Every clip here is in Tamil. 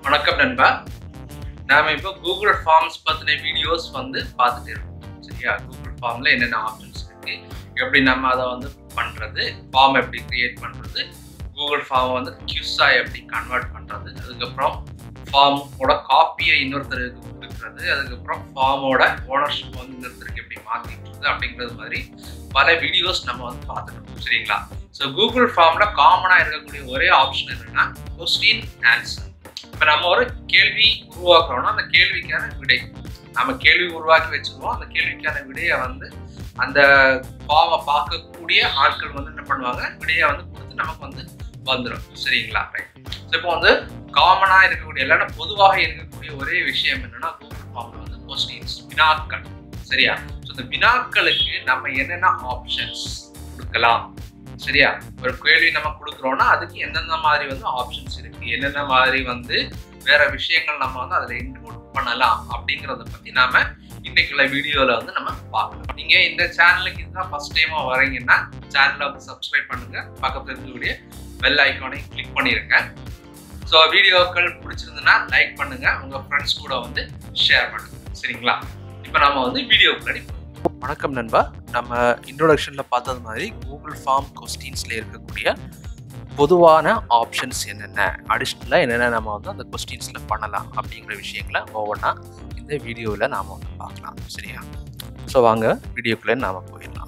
வணக்கம் நண்பா நாம இப்போ கூகுள் ஃபார்ம்ஸ் பற்றின வீடியோஸ் வந்து பார்த்துட்டு இருக்கோம் சரியா கூகுள் ஃபார்மில் என்னென்ன ஆப்ஷன்ஸ் இருக்கு எப்படி நம்ம அதை வந்து பண்ணுறது ஃபார்ம் எப்படி கிரியேட் பண்ணுறது கூகுள் ஃபார்மை வந்து கியூஸா எப்படி கன்வெர்ட் பண்ணுறது அதுக்கப்புறம் ஃபார்மோட காப்பியை இன்னொருத்தருக்கு கொடுக்குறது அதுக்கப்புறம் ஃபார்மோட ஓனர்ஷிப் வந்து இன்னொருத்தருக்கு எப்படி மாற்றிக்கிறது அப்படிங்கிறது மாதிரி பல வீடியோஸ் நம்ம வந்து பார்த்துருக்கோம் சரிங்களா ஸோ கூகுள் ஃபார்மில் காமனாக இருக்கக்கூடிய ஒரே ஆப்ஷன் என்னன்னா கொஸ்டின் ஆன்சர் இப்போ நம்ம ஒரு கேள்வி உருவாக்குறோம்னா அந்த கேள்விக்கான விடை நம்ம கேள்வி உருவாக்கி வச்சுருவோம் அந்த கேள்விக்கான விடையை வந்து அந்த ஃபார்மை பார்க்கக்கூடிய ஆட்கள் வந்து என்ன பண்ணுவாங்க விடையை வந்து கொடுத்து நமக்கு வந்து வந்துடும் சரிங்களா ரைட் ஸோ இப்போ வந்து காமனாக இருக்கக்கூடிய இல்லைன்னா பொதுவாக இருக்கக்கூடிய ஒரே விஷயம் என்னன்னா கூகுள் ஃபார்மில் வந்து கொஸ்டின்ஸ் வினாக்கள் சரியா ஸோ இந்த வினாக்களுக்கு நம்ம என்னென்ன ஆப்ஷன்ஸ் கொடுக்கலாம் சரியா ஒரு கேள்வி நம்ம கொடுக்குறோம்னா அதுக்கு எந்தெந்த மாதிரி வந்து ஆப்ஷன்ஸ் இருக்கு என்னென்ன மாதிரி வந்து வேற விஷயங்கள் நம்ம வந்து அதில் இன்க்ளூட் பண்ணலாம் அப்படிங்கிறத பற்றி நாம இன்னைக்குள்ள வீடியோவில் வந்து நம்ம பார்க்கலாம் நீங்க இந்த சேனலுக்கு இதுதான் ஃபர்ஸ்ட் டைமாக வரீங்கன்னா சேனலை வந்து சப்ஸ்கிரைப் பண்ணுங்க பக்கத்தில் இருக்கக்கூடிய பெல் ஐக்கானை கிளிக் பண்ணிருங்க ஸோ வீடியோக்கள் பிடிச்சிருந்துன்னா லைக் பண்ணுங்க உங்க ஃப்ரெண்ட்ஸ் கூட வந்து ஷேர் பண்ணுங்க சரிங்களா இப்போ நம்ம வந்து வீடியோ முன்னாடி வணக்கம் நண்பா நம்ம இன்ட்ரோடக்ஷனில் பார்த்தது மாதிரி கூகுள் ஃபார்ம் கொஸ்டின்ஸில் இருக்கக்கூடிய பொதுவான ஆப்ஷன்ஸ் என்னென்ன அடிஷ்னலாக என்னென்ன நம்ம வந்து அந்த கொஸ்டின்ஸில் பண்ணலாம் அப்படிங்கிற விஷயங்களை ஒவ்வொன்றா இந்த வீடியோவில் நாம் வந்து பார்க்கலாம் சரியா ஸோ வாங்க வீடியோக்குள்ளே நாம் போயிடலாம்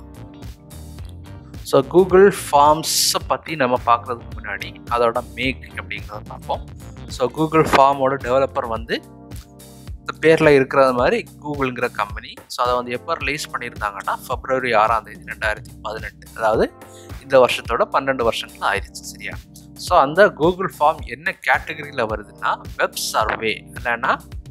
ஸோ கூகுள் ஃபார்ம்ஸை பற்றி நம்ம பார்க்குறதுக்கு முன்னாடி அதோட மேக் அப்படிங்கிறத பார்ப்போம் ஸோ கூகுள் ஃபார்மோட டெவலப்பர் வந்து இந்த பேரில் இருக்கிறது மாதிரி கூகுளுங்கிற கம்பெனி ஸோ அதை வந்து எப்போ ரிலீஸ் பண்ணியிருந்தாங்கன்னா பிப்ரவரி ஆறாம் தேதி ரெண்டாயிரத்தி பதினெட்டு அதாவது இந்த வருஷத்தோட பன்னெண்டு வருஷங்கள் ஆயிடுச்சு சரியா ஸோ அந்த கூகுள் ஃபார்ம் என்ன கேட்டகரியில் வருதுன்னா வெப் சர்வே இல்லைன்னா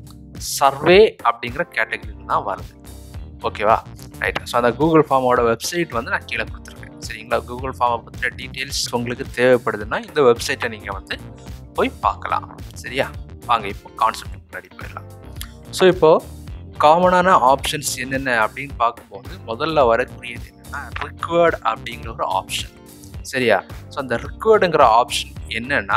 சர்வே அப்படிங்கிற கேட்டகரியில் தான் வருது ஓகேவா ரைட் ஸோ அந்த கூகுள் ஃபார்மோட வெப்சைட் வந்து நான் கீழே கொடுத்துருக்கேன் சரிங்களா கூகுள் ஃபார்மை பற்றின டீட்டெயில்ஸ் உங்களுக்கு தேவைப்படுதுன்னா இந்த வெப்சைட்டை நீங்கள் வந்து போய் பார்க்கலாம் சரியா வாங்க இப்போ கான்செப்ட் முன்னாடி போயிடலாம் ஸோ இப்போது காமனான ஆப்ஷன்ஸ் என்னென்ன அப்படின்னு பார்க்கும்போது முதல்ல வரக்கூடியது என்னென்னா ரிக்வேர்ட் அப்படிங்கிற ஒரு ஆப்ஷன் சரியா ஸோ அந்த ரிக்வேர்டுங்கிற ஆப்ஷன் என்னென்னா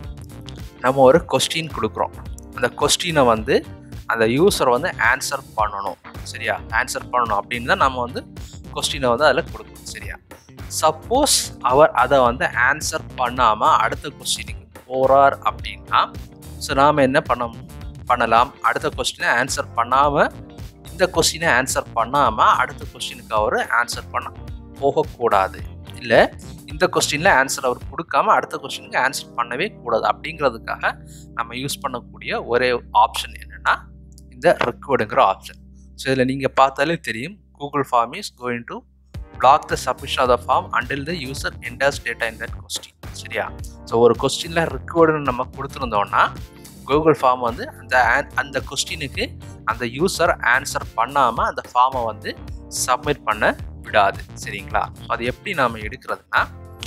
நம்ம ஒரு கொஸ்டின் கொடுக்குறோம் அந்த கொஸ்டினை வந்து அந்த யூஸர் வந்து ஆன்சர் பண்ணணும் சரியா ஆன்சர் பண்ணணும் அப்படின்னு தான் நம்ம வந்து கொஸ்டினை வந்து அதில் கொடுக்கணும் சரியா சப்போஸ் அவர் அதை வந்து ஆன்சர் பண்ணாமல் அடுத்த கொஸ்டினுக்கு போகிறார் அப்படின்னா ஸோ நாம் என்ன பண்ண பண்ணலாம் அடுத்த கொஸ்டினை ஆன்சர் பண்ணாமல் இந்த கொஸ்டினை ஆன்சர் பண்ணாமல் அடுத்த கொஸ்டினுக்கு அவர் ஆன்சர் பண்ண போகக்கூடாது இல்லை இந்த கொஸ்டினில் ஆன்சர் அவர் கொடுக்காம அடுத்த கொஸ்டினுக்கு ஆன்சர் பண்ணவே கூடாது அப்படிங்கிறதுக்காக நம்ம யூஸ் பண்ணக்கூடிய ஒரே ஆப்ஷன் என்னென்னா இந்த ரெக்வர்டுங்கிற ஆப்ஷன் ஸோ இதில் நீங்கள் பார்த்தாலே தெரியும் Google form is going to block the submission of the form until the user enters data in that question சரியா ஸோ ஒரு கொஸ்டினில் ரெக்வர்டுன்னு நம்ம கொடுத்துருந்தோம்னா கூகுள் ஃபார்ம் வந்து அந்த அந்த கொஸ்டினுக்கு அந்த யூசர் ஆன்சர் பண்ணாமல் அந்த ஃபார்மை வந்து சப்மிட் பண்ண விடாது சரிங்களா ஸோ அது எப்படி நாம் எடுக்கிறதுனா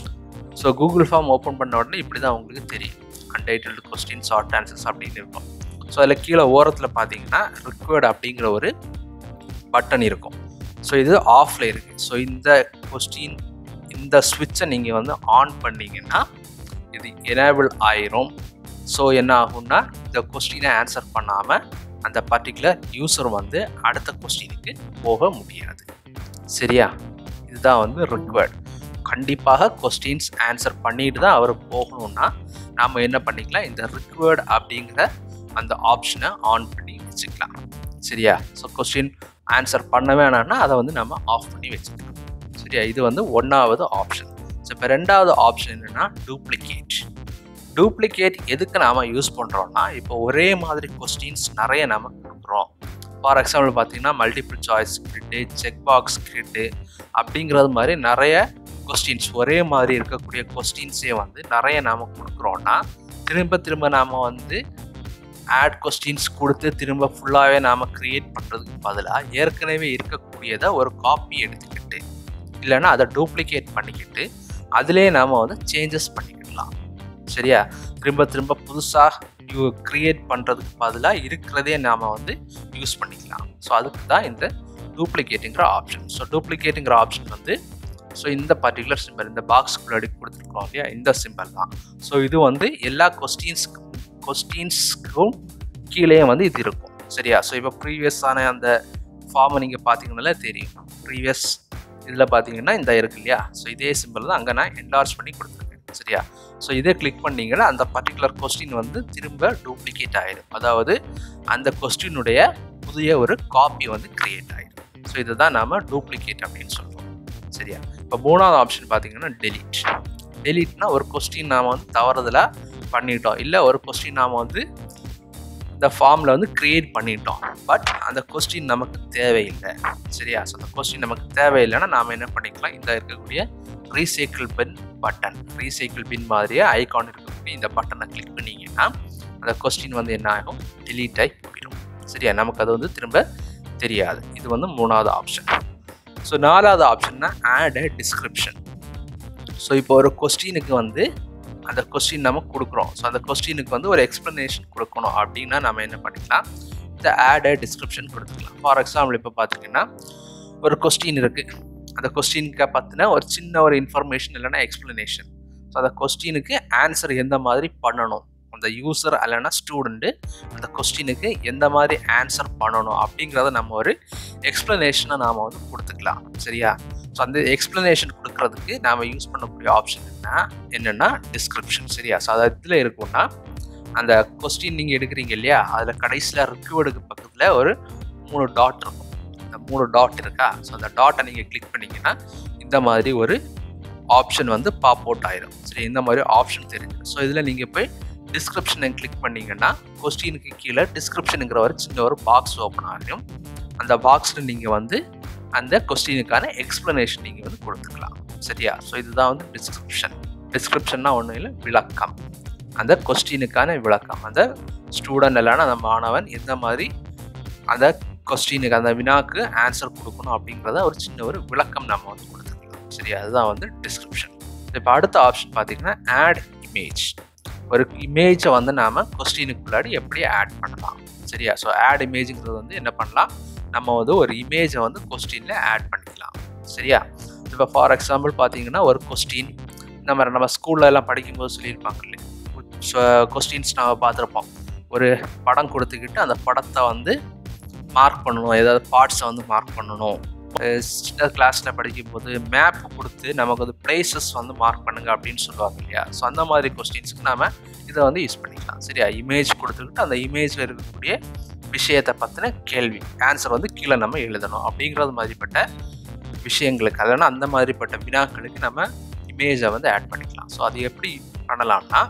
ஸோ கூகுள் ஃபார்ம் ஓப்பன் பண்ண உடனே இப்படி தான் உங்களுக்கு தெரியும் அன்டைட்டில்டு கொஸ்டின் ஷார்ட் ஆன்சர்ஸ் அப்படின்னு இருக்கும் ஸோ அதில் கீழே ஓரத்தில் பார்த்தீங்கன்னா ரிக்வர்டு அப்படிங்கிற ஒரு பட்டன் இருக்கும் ஸோ இது ஆஃபில் இருக்குது ஸோ இந்த கொஸ்டின் இந்த ஸ்விட்சை நீங்கள் வந்து ஆன் பண்ணிங்கன்னா இது எனேபிள் ஆயிரும் ஸோ என்ன ஆகும்னா இந்த கொஸ்டினை ஆன்சர் பண்ணாமல் அந்த பர்டிகுலர் யூசர் வந்து அடுத்த கொஸ்டினுக்கு போக முடியாது சரியா இதுதான் வந்து ரிக்வர்ட் கண்டிப்பாக கொஸ்டின்ஸ் ஆன்சர் பண்ணிட்டு தான் அவர் போகணும்னா நாம் என்ன பண்ணிக்கலாம் இந்த ரிக்வர்ட் அப்படிங்கிற அந்த ஆப்ஷனை ஆன் பண்ணி வச்சுக்கலாம் சரியா ஸோ கொஸ்டின் ஆன்சர் பண்ண வேணாம்னா அதை வந்து நம்ம ஆஃப் பண்ணி வச்சுக்கலாம் சரியா இது வந்து ஒன்றாவது ஆப்ஷன் ஸோ இப்போ ரெண்டாவது ஆப்ஷன் என்னென்னா டூப்ளிகேட் டூப்ளிகேட் எதுக்கு நாம் யூஸ் பண்ணுறோம்னா இப்போ ஒரே மாதிரி கொஸ்டின்ஸ் நிறைய நம்ம கொடுக்குறோம் ஃபார் எக்ஸாம்பிள் பார்த்தீங்கன்னா multiple choice grid check box grid அப்படிங்கிறது மாதிரி நிறைய கொஸ்டின்ஸ் ஒரே மாதிரி இருக்கக்கூடிய கொஸ்டின்ஸே வந்து நிறைய நாம் கொடுக்குறோன்னா திரும்ப திரும்ப நாம் வந்து ஆட் கொஸ்டின்ஸ் கொடுத்து திரும்ப ஃபுல்லாகவே நாம் க்ரியேட் பண்ணுறதுக்கு பதிலாக ஏற்கனவே இருக்கக்கூடியதை ஒரு காப்பி எடுத்துக்கிட்டு இல்லைன்னா அதை டூப்ளிகேட் பண்ணிக்கிட்டு அதிலே நாம் வந்து சேஞ்சஸ் பண்ணிக்கிடலாம் சரியா திரும்ப திரும்ப புதுசாக யூ க்ரியேட் பண்ணுறதுக்கு பதிலாக இருக்கிறதே நாம் வந்து யூஸ் பண்ணிக்கலாம் ஸோ அதுக்கு தான் இந்த டூப்ளிகேட்டுங்கிற ஆப்ஷன் ஸோ டூப்ளிகேட்டுங்கிற ஆப்ஷன் வந்து ஸோ இந்த பர்டிகுலர் சிம்பிள் இந்த பாக்ஸ்குள்ளாடி கொடுத்துருக்கோம் இல்லையா இந்த சிம்பிள் தான் ஸோ இது வந்து எல்லா கொஸ்டின்ஸ்க்கு கொஸ்டின்ஸ்க்கும் கீழே வந்து இது இருக்கும் சரியா ஸோ இப்போ ப்ரீவியஸான அந்த ஃபார்மை நீங்கள் பார்த்தீங்கன்னா தெரியும் ப்ரீவியஸ் இதில் பார்த்தீங்கன்னா இந்த இருக்கு இல்லையா ஸோ இதே சிம்பிள் தான் அங்கே நான் என்லார்ஜ் பண்ணி கொடுத்துருக்கேன் சரியா ஸோ இதை கிளிக் பண்ணீங்கன்னா அந்த பர்டிகுலர் கொஸ்டின் வந்து திரும்ப டூப்ளிகேட் ஆகிடும் அதாவது அந்த கொஸ்டினுடைய புதிய ஒரு காப்பி வந்து கிரியேட் ஆகிடும் ஸோ இதை தான் நாம் டூப்ளிகேட் அப்படின்னு சொல்லுவோம் சரியா இப்போ மூணாவது ஆப்ஷன் பார்த்தீங்கன்னா டெலிட் டெலிட்னா ஒரு கொஸ்டின் நாம் வந்து தவறுதலாக பண்ணிட்டோம் இல்லை ஒரு கொஸ்டின் நாம் வந்து இந்த ஃபார்மில் வந்து க்ரியேட் பண்ணிட்டோம் பட் அந்த கொஸ்டின் நமக்கு தேவையில்லை சரியா ஸோ அந்த கொஸ்டின் நமக்கு தேவையில்லைன்னா நாம் என்ன பண்ணிக்கலாம் இந்த இருக்கக்கூடிய recycle bin button recycle bin மாதிரியே ஐகான் இருக்கக்கூடிய இந்த பட்டனை கிளிக் பண்ணிங்கன்னா அந்த கொஸ்டின் வந்து என்ன ஆகும் delete ஆகி போயிடும் சரியா நமக்கு அது வந்து திரும்ப தெரியாது இது வந்து மூணாவது ஆப்ஷன் ஸோ நாலாவது ஆப்ஷன்னா ஆட் அ டிஸ்கிரிப்ஷன் ஸோ இப்போ ஒரு கொஸ்டினுக்கு வந்து அந்த கொஸ்டின் நம்ம கொடுக்குறோம் ஸோ அந்த கொஸ்டினுக்கு வந்து ஒரு எக்ஸ்ப்ளனேஷன் கொடுக்கணும் அப்படின்னா நம்ம என்ன பண்ணிக்கலாம் இந்த ஆட் அ டிஸ்கிரிப்ஷன் கொடுத்துக்கலாம் ஃபார் எக்ஸாம்பிள் இப்போ பார்த்தீங்கன்னா ஒரு கொஸ்டின் இருக்குது அந்த கொஸ்டினுக்கு பற்றின ஒரு சின்ன ஒரு இன்ஃபர்மேஷன் இல்லைன்னா எக்ஸ்ப்ளனேஷன் ஸோ அந்த கொஸ்டினுக்கு ஆன்சர் எந்த மாதிரி பண்ணணும் அந்த யூசர் இல்லைன்னா ஸ்டூடெண்ட்டு அந்த கொஸ்டினுக்கு எந்த மாதிரி ஆன்சர் பண்ணணும் அப்படிங்கிறத நம்ம ஒரு எக்ஸ்ப்ளனேஷனை நாம் வந்து கொடுத்துக்கலாம் சரியா ஸோ அந்த எக்ஸ்ப்ளனேஷன் கொடுக்கறதுக்கு நாம் யூஸ் பண்ணக்கூடிய ஆப்ஷன் என்ன என்னென்னா டிஸ்கிரிப்ஷன் சரியா ஸோ அது இதில் இருக்கும்னா அந்த கொஸ்டின் நீங்கள் எடுக்கிறீங்க இல்லையா அதில் கடைசியில் ரிக்வர்டுக்கு பக்கத்தில் ஒரு மூணு டாட் இருக்கும் அந்த மூணு டாட் இருக்கா ஸோ அந்த டாட்டை நீங்கள் கிளிக் பண்ணிங்கன்னா இந்த மாதிரி ஒரு ஆப்ஷன் வந்து பாப் அவுட் ஆயிரும் சரி இந்த மாதிரி ஆப்ஷன் தெரிஞ்சிடும் ஸோ இதில் நீங்கள் போய் டிஸ்கிரிப்ஷனை கிளிக் பண்ணீங்கன்னா கொஸ்டினுக்கு கீழே டிஸ்கிரிப்ஷனுங்கிற ஒரு சின்ன ஒரு பாக்ஸ் ஓப்பன் ஆகும் அந்த பாக்ஸில் நீங்கள் வந்து அந்த கொஸ்டினுக்கான எக்ஸ்ப்ளனேஷன் நீங்கள் வந்து கொடுத்துக்கலாம் சரியா ஸோ இதுதான் வந்து டிஸ்கிரிப்ஷன் டிஸ்கிரிப்ஷன்னா ஒன்றும் இல்லை விளக்கம் அந்த கொஸ்டினுக்கான விளக்கம் அந்த ஸ்டூடெண்ட் இல்லைன்னா அந்த மாணவன் எந்த மாதிரி அந்த கொஸ்டினுக்கு அந்த வினாக்கு ஆன்சர் கொடுக்கணும் அப்படிங்கிறத ஒரு சின்ன ஒரு விளக்கம் நம்ம வந்து கொடுத்துக்கலாம் சரியா அதுதான் வந்து டிஸ்கிரிப்ஷன் இப்போ அடுத்த ஆப்ஷன் பார்த்தீங்கன்னா ஆட் இமேஜ் ஒரு இமேஜை வந்து நாம் கொஸ்டினுக்குள்ளாடி எப்படி ஆட் பண்ணலாம் சரியா ஸோ ஆட் இமேஜுங்கிறது வந்து என்ன பண்ணலாம் நம்ம வந்து ஒரு இமேஜை வந்து கொஸ்டினில் ஆட் பண்ணிக்கலாம் சரியா இப்போ ஃபார் எக்ஸாம்பிள் பார்த்தீங்கன்னா ஒரு கொஸ்டின் இந்த மாதிரி நம்ம ஸ்கூல்ல எல்லாம் படிக்கும்போது சொல்லியிருப்பாங்க இல்லையா கொஸ்டின்ஸ் நம்ம பார்த்துருப்போம் ஒரு படம் கொடுத்துக்கிட்டு அந்த படத்தை வந்து மார்க் பண்ணணும் ஏதாவது பார்ட்ஸை வந்து மார்க் பண்ணணும் சின்ன கிளாஸில் படிக்கும்போது மேப் கொடுத்து நமக்கு வந்து பிளேசஸ் வந்து மார்க் பண்ணுங்க அப்படின்னு சொல்லுவாங்க இல்லையா ஸோ அந்த மாதிரி கொஸ்டின்ஸ்க்கு நாம இதை வந்து யூஸ் பண்ணிக்கலாம் சரியா இமேஜ் கொடுத்துக்கிட்டு அந்த இமேஜில் இருக்கக்கூடிய விஷயத்தை பற்றின கேள்வி ஆன்சர் வந்து கீழே நம்ம எழுதணும் அப்படிங்கிறது மாதிரிப்பட்ட விஷயங்களுக்கு அதனால் அந்த மாதிரிப்பட்ட வினாக்களுக்கு நம்ம இமேஜை வந்து ஆட் பண்ணிக்கலாம் ஸோ அது எப்படி பண்ணலாம்னா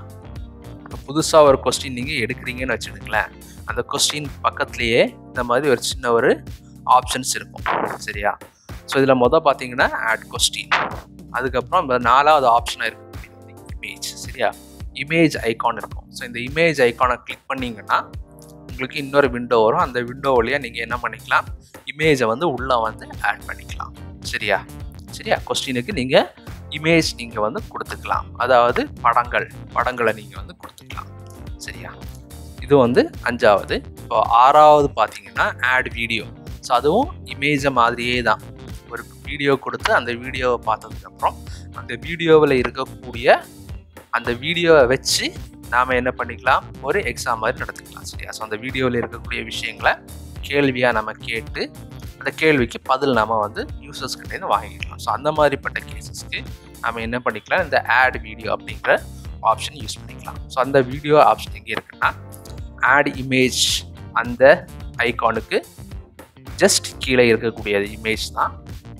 புதுசாக ஒரு கொஸ்டின் நீங்கள் எடுக்கிறீங்கன்னு வச்சுடுங்களேன் அந்த கொஸ்டின் பக்கத்துலேயே இந்த மாதிரி ஒரு சின்ன ஒரு ஆப்ஷன்ஸ் இருக்கும் சரியா ஸோ இதில் மொதல் பார்த்தீங்கன்னா ஆட் கொஸ்டின் அதுக்கப்புறம் இந்த நாலாவது ஆப்ஷனாக இருக்கும் இமேஜ் சரியா இமேஜ் ஐகான் இருக்கும் ஸோ இந்த இமேஜ் ஐகானை கிளிக் பண்ணிங்கன்னா உங்களுக்கு இன்னொரு விண்டோ வரும் அந்த விண்டோ வழியாக நீங்கள் என்ன பண்ணிக்கலாம் இமேஜை வந்து உள்ளே வந்து ஆட் பண்ணிக்கலாம் சரியா சரியா கொஸ்டினுக்கு நீங்கள் இமேஜ் நீங்கள் வந்து கொடுத்துக்கலாம் அதாவது படங்கள் படங்களை நீங்கள் வந்து கொடுத்துக்கலாம் சரியா இது வந்து அஞ்சாவது இப்போ ஆறாவது பார்த்தீங்கன்னா ஆட் வீடியோ ஸோ அதுவும் இமேஜை மாதிரியே தான் ஒரு வீடியோ கொடுத்து அந்த வீடியோவை பார்த்ததுக்கப்புறம் அந்த வீடியோவில் இருக்கக்கூடிய அந்த வீடியோவை வச்சு நாம் என்ன பண்ணிக்கலாம் ஒரு எக்ஸாம் மாதிரி நடத்திக்கலாம் சரியா ஸோ அந்த வீடியோவில் இருக்கக்கூடிய விஷயங்களை கேள்வியாக நம்ம கேட்டு அந்த கேள்விக்கு பதில் நம்ம வந்து யூசர்ஸ் கிட்டேருந்து வாங்கிக்கலாம் ஸோ அந்த மாதிரிப்பட்ட கேசஸ்க்கு நம்ம என்ன பண்ணிக்கலாம் இந்த ஆட் வீடியோ அப்படிங்கிற ஆப்ஷன் யூஸ் பண்ணிக்கலாம் ஸோ அந்த வீடியோ ஆப்ஷன் எங்கே இருக்குன்னா ஆட் இமேஜ் அந்த ஐகானுக்கு ஜஸ்ட் கீழே இருக்கக்கூடிய இமேஜ் தான்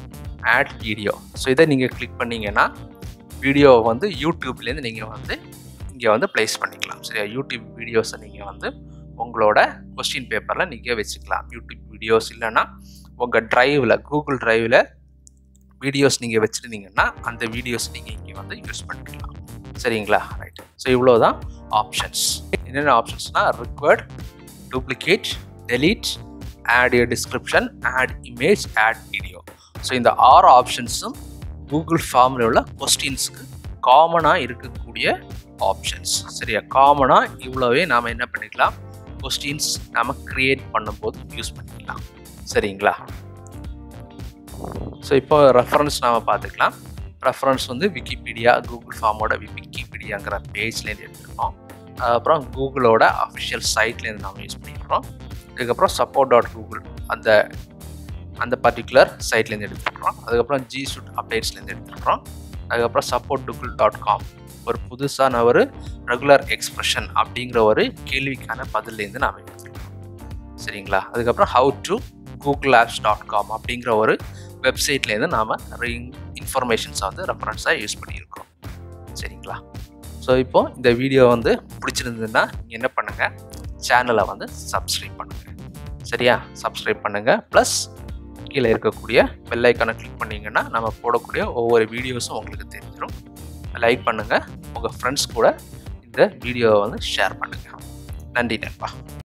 ஆட் வீடியோ ஸோ இதை நீங்கள் கிளிக் பண்ணீங்கன்னா வீடியோவை வந்து யூடியூப்லேருந்து நீங்கள் வந்து இங்கே வந்து ப்ளேஸ் பண்ணிக்கலாம் சரியா யூடியூப் வீடியோஸை நீங்கள் வந்து உங்களோட கொஸ்டின் பேப்பரில் நீங்கள் வச்சுக்கலாம் யூடியூப் வீடியோஸ் இல்லைன்னா உங்கள் ட்ரைவில் கூகுள் ட்ரைவில் வீடியோஸ் நீங்கள் வச்சுருந்தீங்கன்னா அந்த வீடியோஸ் நீங்கள் இங்கே வந்து யூஸ் பண்ணிக்கலாம் சரிங்களா ரைட் ஸோ இவ்வளோ தான் ஆப்ஷன்ஸ் என்னென்ன ஆப்ஷன்ஸ்னால் required duplicate delete add a description add image add video so இந்த ஆறு ஆப்ஷன்ஸும் கூகுள் ஃபார்மில் உள்ள கொஸ்டின்ஸுக்கு காமனாக இருக்கக்கூடிய ஆப்ஷன்ஸ் சரியா காமனாக இவ்வளோவே நாம் என்ன பண்ணிக்கலாம் கொஸ்டின்ஸ் நாம் க்ரியேட் பண்ணும்போது யூஸ் பண்ணிக்கலாம் சரிங்களா ஸோ இப்போ ரெஃபரன்ஸ் நாம் பார்த்துக்கலாம் ரெஃபரன்ஸ் வந்து விக்கிபீடியா கூகுள் ஃபார்மோட விக்கிபீடியாங்கிற பேஜ்லேருந்து எடுத்துருக்கோம் அதுக்கப்புறம் கூகுளோட அஃபிஷியல் சைட்லேருந்து நாம் யூஸ் பண்ணியிருக்கிறோம் இதுக்கப்புறம் சப்போர்ட் டாட் கூகுள் அந்த அந்த பர்டிகுலர் சைட்லேருந்து எடுத்துக்கிறோம் அதுக்கப்புறம் ஜி சுட் அப்டேட்ஸ்லேருந்து எடுத்துக்கிறோம் அதுக்கப்புறம் சப்போர்ட் கூகுள் டாட் காம் ஒரு புதுசான ஒரு ரெகுலர் எக்ஸ்பிரஷன் அப்படிங்கிற ஒரு கேள்விக்கான பதிலேருந்து நாம் எடுத்துக்கிறோம் சரிங்களா அதுக்கப்புறம் how to Google apps dot com அப்படிங்கிற ஒரு வெப்சைட்லேருந்து நாம் நிறைய இன்ஃபர்மேஷன்ஸை வந்து ரெஃபரன்ஸாக யூஸ் பண்ணியிருக்கோம் சரிங்களா ஸோ இப்போ இந்த வீடியோ வந்து பிடிச்சிருந்ததுன்னா நீங்கள் என்ன பண்ணுங்கள் சேனலை வந்து சப்ஸ்கிரைப் பண்ணுங்கள் சரியா சப்ஸ்கிரைப் பண்ணுங்கள் ப்ளஸ் கீழே இருக்கக்கூடிய பெல் ஐக்கானை கிளிக் பண்ணிங்கன்னா நம்ம போடக்கூடிய ஒவ்வொரு வீடியோஸும் உங்களுக்கு தெரிஞ்சிடும் லைக் பண்ணுங்கள் உங்கள் ஃப்ரெண்ட்ஸ் கூட இந்த வீடியோவை வந்து ஷேர் பண்ணுங்கள் நன்றி நண்பா